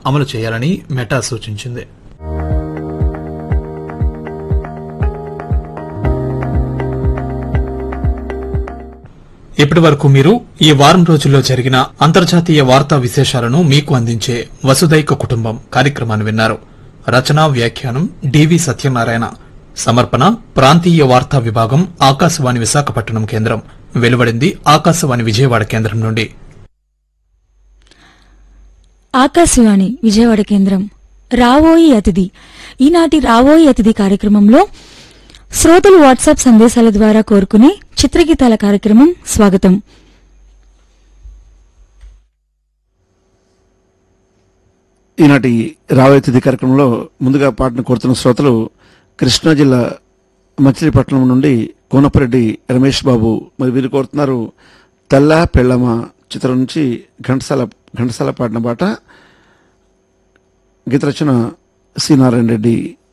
అమలు చేయాలని మెటా సూచించింది ఇప్పటి వరకు మీరు ఈ వారం రోజుల్లో జరిగిన అంతర్జాతీయ వార్తా విశేషాలను మీకు అందించే వసుదైక కుటుంబం కార్యక్రమాన్ని విన్నారు రచనా వ్యాఖ్యానం డివి సత్యనారాయణ సమర్పణ ప్రాంతీయ వార్తా విభాగం ఆకాశవాణి విశాఖపట్నం కేంద్రం వెలువడింది ఆకాశవాణి విజయవాడ కేంద్రం నుండి ఆకాశవాణి విజయవాడ కేంద్రం రావోయి అతిథి ఈనాటి రావోయి అతిథి కార్యక్రమంలో శ్రోతలు వాట్సాప్ సందేశాల ద్వారా కోరుకునే చిత్రగీతాల కార్యక్రమం స్వాగతం ఈనాటి రాబోయే తిథి కార్యక్రమంలో ముందుగా పాటను కోరుతున్న శ్రోతలు కృష్ణా జిల్లా మచిలీపట్నం నుండి కోనపరెడ్డి రమేష్ బాబు మరి వీరు కోరుతున్నారు తెల్ల పెళ్ళమ చిత్రం నుంచి ఘంటసాల ఘంటసాల పాడిన పాట గీత రచన సి నారాయణ రెడ్డి